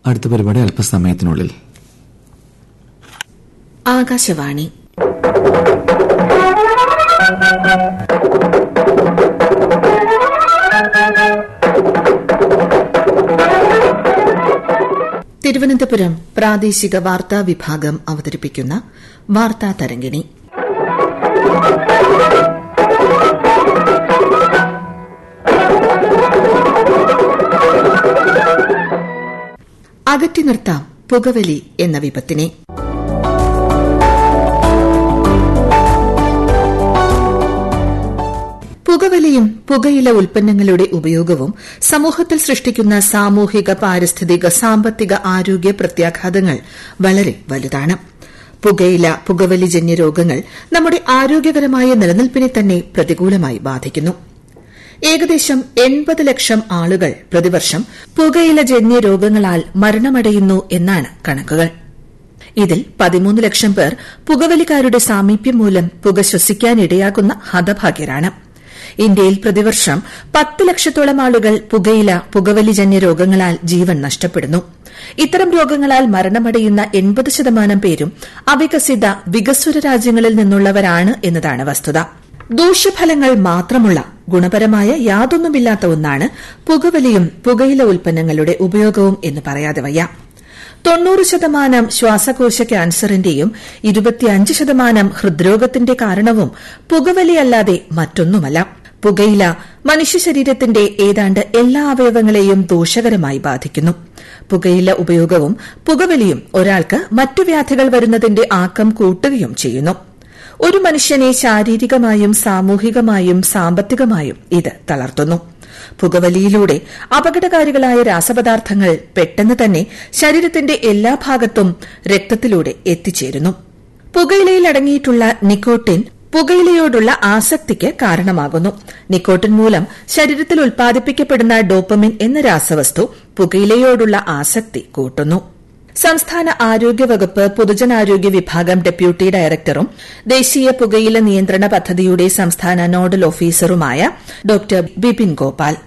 അടുത്ത പരിപാടി അല്പസമയത്തിനുള്ളിൽ ആകാശവാണി തിരുവനന്തപുരം പ്രാദേശിക വാർത്താ വിഭാഗം അവതരിപ്പിക്കുന്ന വാർത്താ തരംഗിണി അകറ്റി നിർത്താം പുകവലി എന്ന വിപത്തിനെ പുകവലിയും പുകയില ഉൽപ്പന്നങ്ങളുടെ ഉപയോഗവും സമൂഹത്തിൽ സൃഷ്ടിക്കുന്ന സാമൂഹിക പാരിസ്ഥിതിക സാമ്പത്തിക ആരോഗ്യ പ്രത്യാഘാതങ്ങൾ വളരെ വലുതാണ് പുകയില പുകവലിജന്യ രോഗങ്ങൾ നമ്മുടെ ആരോഗ്യകരമായ നിലനിൽപ്പിനെ തന്നെ പ്രതികൂലമായി ബാധിക്കുന്നു ഏകദേശം എൺപത് ലക്ഷം ആളുകൾ പ്രതിവർഷം പുകയിലജന്യ രോഗങ്ങളാൽ മരണമടയുന്നു എന്നാണ് കണക്കുകൾ ഇതിൽ പതിമൂന്ന് ലക്ഷം പേർ പുകവലിക്കാരുടെ സാമീപ്യം മൂലം പുക ശ്വസിക്കാനിടയാകുന്ന ഹതഭാഗ്യരാണ് ഇന്ത്യയിൽ പ്രതിവർഷം പത്ത് ലക്ഷത്തോളം ആളുകൾ പുകയില പുകവലിജന്യ രോഗങ്ങളാൽ ജീവൻ നഷ്ടപ്പെടുന്നു ഇത്തരം രോഗങ്ങളാൽ മരണമടയുന്ന എൺപത് ശതമാനം പേരും അവികസിത വികസ്വര രാജ്യങ്ങളിൽ നിന്നുള്ളവരാണ് എന്നതാണ് വസ്തുത ദൂഷ്യഫലങ്ങൾ മാത്രമുള്ള ഗുണപരമായ യാതൊന്നുമില്ലാത്ത ഒന്നാണ് പുകവലിയും പുകയില ഉൽപ്പന്നങ്ങളുടെ ഉപയോഗവും എന്ന് പറയാതെ വയ്യ തൊണ്ണൂറ് ശതമാനം ശ്വാസകോശ ക്യാൻസറിന്റെയും ഇരുപത്തിയഞ്ച് ശതമാനം ഹൃദ്രോഗത്തിന്റെ കാരണവും പുകവലിയല്ലാതെ മറ്റൊന്നുമല്ല പുകയില മനുഷ്യ ശരീരത്തിന്റെ ഏതാണ്ട് എല്ലാ അവയവങ്ങളെയും ദോഷകരമായി ബാധിക്കുന്നു പുകയില ഉപയോഗവും പുകവലിയും ഒരാൾക്ക് മറ്റു വ്യാധികൾ വരുന്നതിന്റെ ആക്കം കൂട്ടുകയും ചെയ്യുന്നു ഒരു മനുഷ്യനെ ശാരീരികമായും സാമൂഹികമായും സാമ്പത്തികമായും ഇത് തളർത്തുന്നു പുകവലിയിലൂടെ അപകടകാരികളായ രാസപദാർത്ഥങ്ങൾ പെട്ടെന്ന് തന്നെ ശരീരത്തിന്റെ എല്ലാ ഭാഗത്തും രക്തത്തിലൂടെ എത്തിച്ചേരുന്നു പുകയിലയിൽ അടങ്ങിയിട്ടുള്ള നിക്കോട്ടിൻ പുകയിലയോടുള്ള ആസക്തിക്ക് കാരണമാകുന്നു നിക്കോട്ടിൻ മൂലം ശരീരത്തിൽ ഉൽപ്പാദിപ്പിക്കപ്പെടുന്ന ഡോപ്പമിൻ എന്ന രാസവസ്തു പുകയിലയോടുള്ള ആസക്തി കൂട്ടുന്നു സംസ്ഥാന ആരോഗ്യവകുപ്പ് പൊതുജനാരോഗ്യ വിഭാഗം ഡെപ്യൂട്ടി ഡയറക്ടറും ദേശീയ പുകയില നിയന്ത്രണ പദ്ധതിയുടെ സംസ്ഥാന നോഡൽ ഓഫീസറുമായ ഡോക്ടർ ബിപിൻ ഗോപാൽ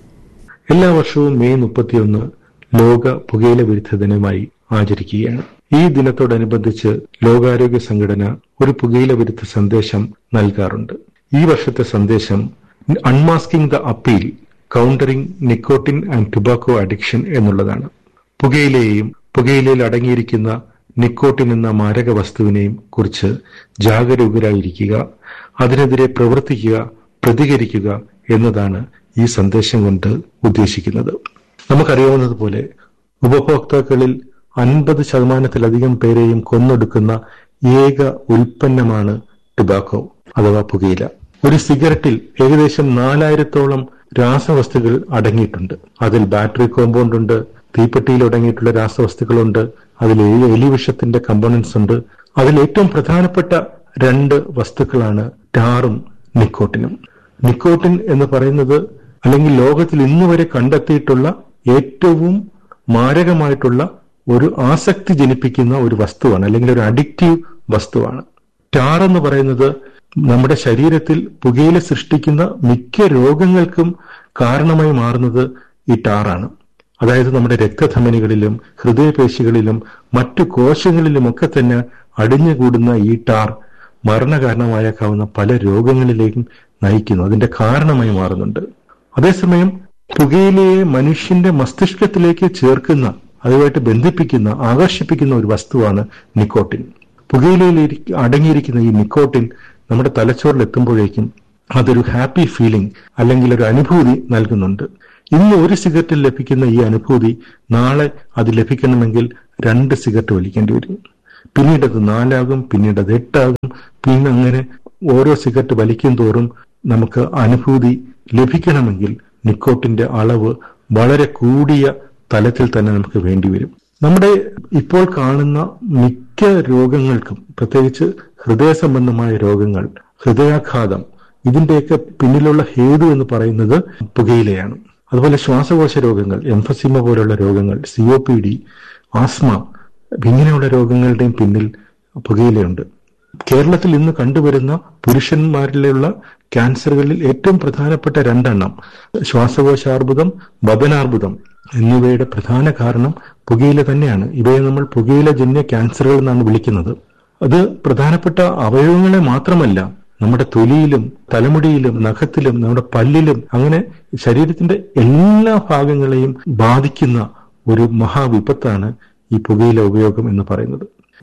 എല്ലാ വർഷവും മെയ് മുപ്പത്തിയൊന്ന് ലോക പുകയില വിരുദ്ധ ദിനമായി ആചരിക്കുകയാണ് ഈ ദിനത്തോടനുബന്ധിച്ച് ലോകാരോഗ്യ സംഘടന ഒരു പുകയില വിരുദ്ധ സന്ദേശം നൽകാറുണ്ട് ഈ വർഷത്തെ സന്ദേശം unmasking the appeal countering nicotine and tobacco addiction എന്നുള്ളതാണ് പുകയിലയെയും പുകയിലയിൽ അടങ്ങിയിരിക്കുന്ന നിക്കോട്ടിൻ എന്ന മാരക വസ്തുവിനെയും കുറിച്ച് ജാഗരൂകരായിരിക്കുക അതിനെതിരെ പ്രവർത്തിക്കുക പ്രതികരിക്കുക എന്നതാണ് ഈ സന്ദേശം കൊണ്ട് ഉദ്ദേശിക്കുന്നത് നമുക്കറിയാവുന്നതുപോലെ ഉപഭോക്താക്കളിൽ അൻപത് ശതമാനത്തിലധികം പേരെയും കൊന്നൊടുക്കുന്ന ഏക ഉൽപ്പന്നമാണ് ടുബാക്കോ അഥവാ പുകയില ഒരു സിഗരറ്റിൽ ഏകദേശം നാലായിരത്തോളം രാസവസ്തുക്കൾ അടങ്ങിയിട്ടുണ്ട് അതിൽ ബാറ്ററി കോമ്പൗണ്ട് ഉണ്ട് തീപ്പെട്ടിയിൽ അടങ്ങിയിട്ടുള്ള രാസവസ്തുക്കളുണ്ട് അതിൽ എലിവിഷത്തിന്റെ കമ്പോണൻസ് ഉണ്ട് അതിൽ ഏറ്റവും പ്രധാനപ്പെട്ട രണ്ട് വസ്തുക്കളാണ് ടാറും നിക്കോട്ടിനും നിക്കോട്ടിൻ എന്ന് പറയുന്നത് അല്ലെങ്കിൽ ലോകത്തിൽ ഇന്ന് വരെ കണ്ടെത്തിയിട്ടുള്ള ഏറ്റവും മാരകമായിട്ടുള്ള ഒരു ആസക്തി ജനിപ്പിക്കുന്ന ഒരു വസ്തുവാണ് അല്ലെങ്കിൽ ഒരു അഡിക്റ്റീവ് വസ്തുവാണ് ടാർ എന്ന് പറയുന്നത് നമ്മുടെ ശരീരത്തിൽ പുകയില സൃഷ്ടിക്കുന്ന മിക്ക രോഗങ്ങൾക്കും കാരണമായി മാറുന്നത് ഈ ടാറാണ് അതായത് നമ്മുടെ രക്തധമനികളിലും ഹൃദയപേശികളിലും മറ്റു കോശങ്ങളിലുമൊക്കെ തന്നെ അടിഞ്ഞുകൂടുന്ന ഈ ടാർ മരണകാരണമായേക്കാവുന്ന പല രോഗങ്ങളിലേക്കും നയിക്കുന്നു അതിന്റെ കാരണമായി മാറുന്നുണ്ട് അതേസമയം പുകയിലയെ മനുഷ്യന്റെ മസ്തിഷ്കത്തിലേക്ക് ചേർക്കുന്ന അതുമായിട്ട് ബന്ധിപ്പിക്കുന്ന ആകർഷിപ്പിക്കുന്ന ഒരു വസ്തുവാണ് നിക്കോട്ടിൻ പുകയിലയിൽ അടങ്ങിയിരിക്കുന്ന ഈ നിക്കോട്ടിൻ നമ്മുടെ തലച്ചോറിൽ എത്തുമ്പോഴേക്കും അതൊരു ഹാപ്പി ഫീലിംഗ് അല്ലെങ്കിൽ ഒരു അനുഭൂതി നൽകുന്നുണ്ട് ഇന്ന് ഒരു സിഗരറ്റിൽ ലഭിക്കുന്ന ഈ അനുഭൂതി നാളെ അത് ലഭിക്കണമെങ്കിൽ രണ്ട് സിഗരറ്റ് വലിക്കേണ്ടി വരും പിന്നീട് അത് നാലാകും പിന്നീട് അത് എട്ടാകും പിന്നെ അങ്ങനെ ഓരോ സിഗരറ്റ് വലിക്കും തോറും നമുക്ക് അനുഭൂതി ലഭിക്കണമെങ്കിൽ നിക്കോട്ടിന്റെ അളവ് വളരെ കൂടിയ തലത്തിൽ തന്നെ നമുക്ക് വേണ്ടിവരും നമ്മുടെ ഇപ്പോൾ കാണുന്ന മിക്ക രോഗങ്ങൾക്കും പ്രത്യേകിച്ച് ഹൃദയ സംബന്ധമായ രോഗങ്ങൾ ഹൃദയാഘാതം ഇതിന്റെയൊക്കെ പിന്നിലുള്ള ഹേതു എന്ന് പറയുന്നത് പുകയിലയാണ് അതുപോലെ ശ്വാസകോശ രോഗങ്ങൾ എംഫസിമ പോലുള്ള രോഗങ്ങൾ C O P D asthma ഇങ്ങനെയുള്ള രോഗങ്ങളുടെയും പിന്നിൽ പുകയിലയുണ്ട് കേരളത്തിൽ ഇന്ന് കണ്ടുവരുന്ന പുരുഷന്മാരിലുള്ള ക്യാൻസറുകളിൽ ഏറ്റവും പ്രധാനപ്പെട്ട രണ്ടെണ്ണം ശ്വാസകോശാർബുദം വദനാർബുദം എന്നിവയുടെ പ്രധാന കാരണം പുകയില തന്നെയാണ് ഇവയെ നമ്മൾ പുകയില ജന്യ ക്യാൻസറുകൾ എന്നാണ് വിളിക്കുന്നത് അത് പ്രധാനപ്പെട്ട അവയവങ്ങളെ മാത്രമല്ല നമ്മുടെ തൊലിയിലും തലമുടിയിലും നഖത്തിലും നമ്മുടെ പല്ലിലും അങ്ങനെ ശരീരത്തിന്റെ എല്ലാ ഭാഗങ്ങളെയും ബാധിക്കുന്ന ഒരു മഹാവിപത്താണ് ഈ പുകയില ഉപയോഗം എന്ന് പറയുന്നത്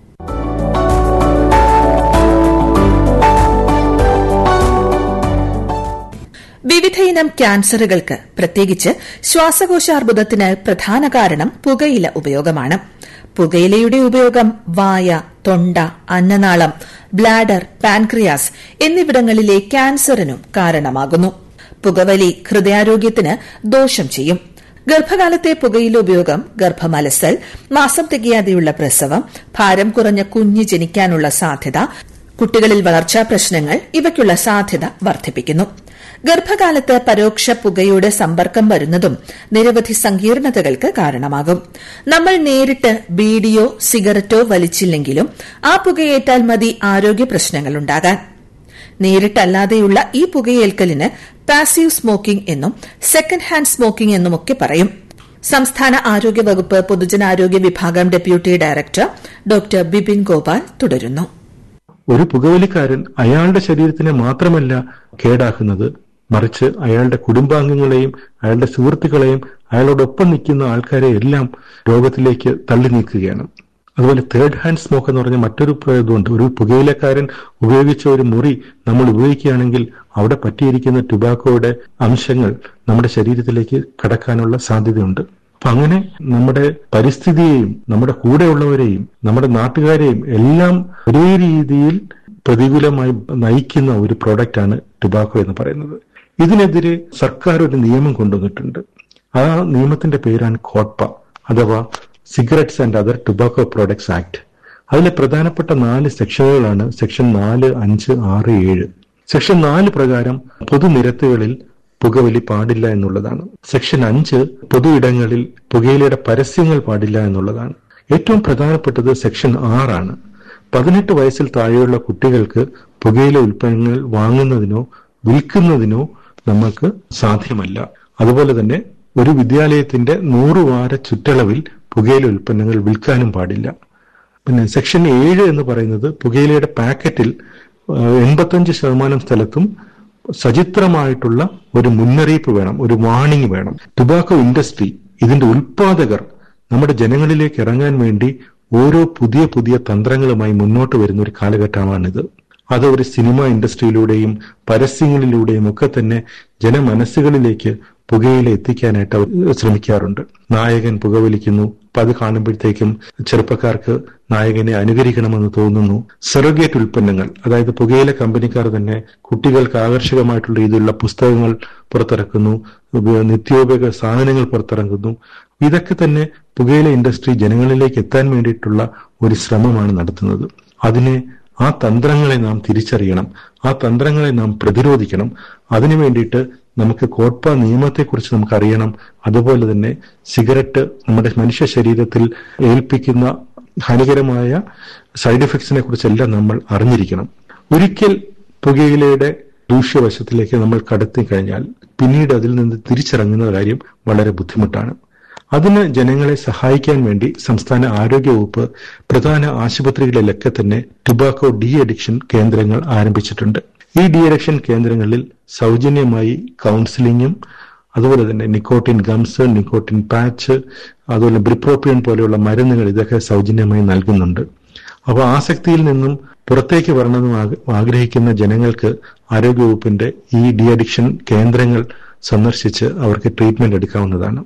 വിവിധയിനം ക്യാൻസറുകൾക്ക് പ്രത്യേകിച്ച് ശ്വാസകോശാർബുദത്തിന് പ്രധാന കാരണം പുകയില ഉപയോഗമാണ് പുകയിലയുടെ ഉപയോഗം വായ തൊണ്ട അന്നനാളം ബ്ലാഡർ പാൻക്രിയാസ് എന്നിവിടങ്ങളിലെ ക്യാൻസറിനും കാരണമാകുന്നു പുകവലി ഹൃദയാരോഗ്യത്തിന് ദോഷം ചെയ്യും ഗർഭകാലത്തെ പുകയില ഉപയോഗം ഗർഭമലസൽ മാസം തികയാതെയുള്ള പ്രസവം ഭാരം കുറഞ്ഞ കുഞ്ഞ് ജനിക്കാനുള്ള സാധ്യത കുട്ടികളിൽ വളർച്ചാ പ്രശ്നങ്ങൾ ഇവയ്ക്കുള്ള സാധ്യത വർദ്ധിപ്പിക്കുന്നു ഗർഭകാലത്ത് പരോക്ഷ പുകയുടെ സമ്പർക്കം വരുന്നതും നിരവധി സങ്കീർണതകൾക്ക് കാരണമാകും നമ്മൾ നേരിട്ട് ബീഡിയോ സിഗരറ്റോ വലിച്ചില്ലെങ്കിലും ആ പുകയേറ്റാൽ മതി ആരോഗ്യ പ്രശ്നങ്ങളുണ്ടാകാൻ നേരിട്ടല്ലാതെയുള്ള ഈ പുകയേൽക്കലിന് പാസീവ് സ്മോക്കിംഗ് എന്നും സെക്കൻഡ് ഹാൻഡ് സ്മോക്കിംഗ് എന്നുമൊക്കെ പറയും സംസ്ഥാന ആരോഗ്യ വകുപ്പ് പൊതുജനാരോഗ്യ വിഭാഗം deputy director doctor Bipin Gopal തുടരുന്നു ഒരു പുകവലിക്കാരൻ അയാളുടെ ശരീരത്തിനെ മാത്രമല്ല കേടാക്കുന്നത് മറിച്ച് അയാളുടെ കുടുംബാംഗങ്ങളെയും അയാളുടെ സുഹൃത്തുക്കളെയും അയാളോടൊപ്പം നിൽക്കുന്ന ആൾക്കാരെ എല്ലാം രോഗത്തിലേക്ക് തള്ളി നീക്കുകയാണ് അതുപോലെ തേർഡ് ഹാൻഡ് സ്മോക്ക് എന്ന് പറഞ്ഞ മറ്റൊരു ഇതുണ്ട് ഒരു പുകയിലക്കാരൻ ഉപയോഗിച്ച ഒരു മുറി നമ്മൾ ഉപയോഗിക്കുകയാണെങ്കിൽ അവിടെ പറ്റിയിരിക്കുന്ന ടുബാക്കോയുടെ അംശങ്ങൾ നമ്മുടെ ശരീരത്തിലേക്ക് കടക്കാനുള്ള സാധ്യതയുണ്ട് അപ്പൊ അങ്ങനെ നമ്മുടെ പരിസ്ഥിതിയെയും നമ്മുടെ കൂടെയുള്ളവരെയും നമ്മുടെ നാട്ടുകാരെയും എല്ലാം ഒരേ രീതിയിൽ പ്രതികൂലമായി നയിക്കുന്ന ഒരു പ്രോഡക്റ്റാണ് ടുബാക്കോ എന്ന് പറയുന്നത് ഇതിനെതിരെ സർക്കാർ ഒരു നിയമം കൊണ്ടുവന്നിട്ടുണ്ട് ആ നിയമത്തിന്റെ പേരാണ് കോട്പ അഥവാ cigarettes and other tobacco products act അതിലെ പ്രധാനപ്പെട്ട നാല് സെക്ഷനുകളാണ് സെക്ഷൻ നാല് അഞ്ച് ആറ് ഏഴ് സെക്ഷൻ നാല് പ്രകാരം പൊതുനിരത്തുകളിൽ പുകവലി പാടില്ല എന്നുള്ളതാണ് സെക്ഷൻ അഞ്ച് പൊതു ഇടങ്ങളിൽ പുകയിലയുടെ പരസ്യങ്ങൾ പാടില്ല എന്നുള്ളതാണ് ഏറ്റവും പ്രധാനപ്പെട്ടത് സെക്ഷൻ ആറാണ് പതിനെട്ട് വയസ്സിൽ താഴെയുള്ള കുട്ടികൾക്ക് പുകയില ഉൽപ്പന്നങ്ങൾ വാങ്ങുന്നതിനോ വിൽക്കുന്നതിനോ നമുക്ക് സാധ്യമല്ല അതുപോലെ തന്നെ ഒരു വിദ്യാലയത്തിന്റെ നൂറ് വാര ചുറ്റളവിൽ പുകയില ഉൽപ്പന്നങ്ങൾ വിൽക്കാനും പാടില്ല പിന്നെ സെക്ഷൻ ഏഴ് എന്ന് പറയുന്നത് പുകയിലയുടെ പാക്കറ്റിൽ എൺപത്തഞ്ച് ശതമാനം സ്ഥലത്തും സചിത്രമായിട്ടുള്ള ഒരു മുന്നറിയിപ്പ് വേണം ഒരു വാണിംഗ് വേണം ടുബാക്കോ ഇൻഡസ്ട്രി ഇതിന്റെ ഉൽപാദകർ നമ്മുടെ ജനങ്ങളിലേക്ക് ഇറങ്ങാൻ വേണ്ടി ഓരോ പുതിയ പുതിയ തന്ത്രങ്ങളുമായി മുന്നോട്ട് വരുന്ന ഒരു കാലഘട്ടമാണിത് അത് ഒരു സിനിമ ഇൻഡസ്ട്രിയിലൂടെയും പരസ്യങ്ങളിലൂടെയും ഒക്കെ തന്നെ ജനമനസ്സുകളിലേക്ക് പുകയില എത്തിക്കാനായിട്ട് അവർ ശ്രമിക്കാറുണ്ട് നായകൻ പുകവലിക്കുന്നു അപ്പൊ അത് കാണുമ്പോഴത്തേക്കും ചെറുപ്പക്കാർക്ക് നായകനെ അനുകരിക്കണമെന്ന് തോന്നുന്നു സെറഗേറ്റ് ഉൽപ്പന്നങ്ങൾ അതായത് പുകയില കമ്പനിക്കാർ തന്നെ കുട്ടികൾക്ക് ആകർഷകമായിട്ടുള്ള രീതിയിലുള്ള പുസ്തകങ്ങൾ പുറത്തിറക്കുന്നു നിത്യോപയോഗ സാധനങ്ങൾ പുറത്തിറങ്ങുന്നു ഇതൊക്കെ തന്നെ പുകയില ഇൻഡസ്ട്രി ജനങ്ങളിലേക്ക് എത്താൻ വേണ്ടിയിട്ടുള്ള ഒരു ശ്രമമാണ് നടത്തുന്നത് അതിനെ ആ തന്ത്രങ്ങളെ നാം തിരിച്ചറിയണം ആ തന്ത്രങ്ങളെ നാം പ്രതിരോധിക്കണം അതിനു വേണ്ടിയിട്ട് നമുക്ക് കോട്പ നിയമത്തെക്കുറിച്ച് നമുക്ക് അറിയണം അതുപോലെ തന്നെ സിഗരറ്റ് നമ്മുടെ മനുഷ്യ ശരീരത്തിൽ ഏൽപ്പിക്കുന്ന ഹാനികരമായ സൈഡ് എഫക്ട്സിനെ കുറിച്ചെല്ലാം നമ്മൾ അറിഞ്ഞിരിക്കണം ഒരിക്കൽ പുകയിലയുടെ ദൂഷ്യവശത്തിലേക്ക് നമ്മൾ കടത്തി കഴിഞ്ഞാൽ പിന്നീട് അതിൽ നിന്ന് തിരിച്ചിറങ്ങുന്ന കാര്യം വളരെ ബുദ്ധിമുട്ടാണ് അതിന് ജനങ്ങളെ സഹായിക്കാൻ വേണ്ടി സംസ്ഥാന ആരോഗ്യ വകുപ്പ് പ്രധാന ആശുപത്രികളിലൊക്കെ തന്നെ ടുബാക്കോ ഡി അഡിക്ഷൻ കേന്ദ്രങ്ങൾ ആരംഭിച്ചിട്ടുണ്ട് ഈ ഡി അഡിക്ഷൻ കേന്ദ്രങ്ങളിൽ സൗജന്യമായി കൗൺസിലിങ്ങും അതുപോലെ തന്നെ നിക്കോട്ടിൻ ഗംസ് നിക്കോട്ടിൻ പാച്ച് അതുപോലെ ബ്രിപ്രോപ്പിയൻ പോലെയുള്ള മരുന്നുകൾ ഇതൊക്കെ സൗജന്യമായി നൽകുന്നുണ്ട് അപ്പോൾ ആസക്തിയിൽ നിന്നും പുറത്തേക്ക് വരണമെന്ന് ആഗ്രഹിക്കുന്ന ജനങ്ങൾക്ക് ആരോഗ്യവകുപ്പിന്റെ ഈ ഡി അഡിക്ഷൻ കേന്ദ്രങ്ങൾ സന്ദർശിച്ച് അവർക്ക് ട്രീറ്റ്മെന്റ് എടുക്കാവുന്നതാണ്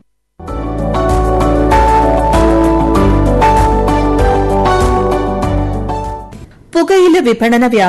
പുകയില വിപണന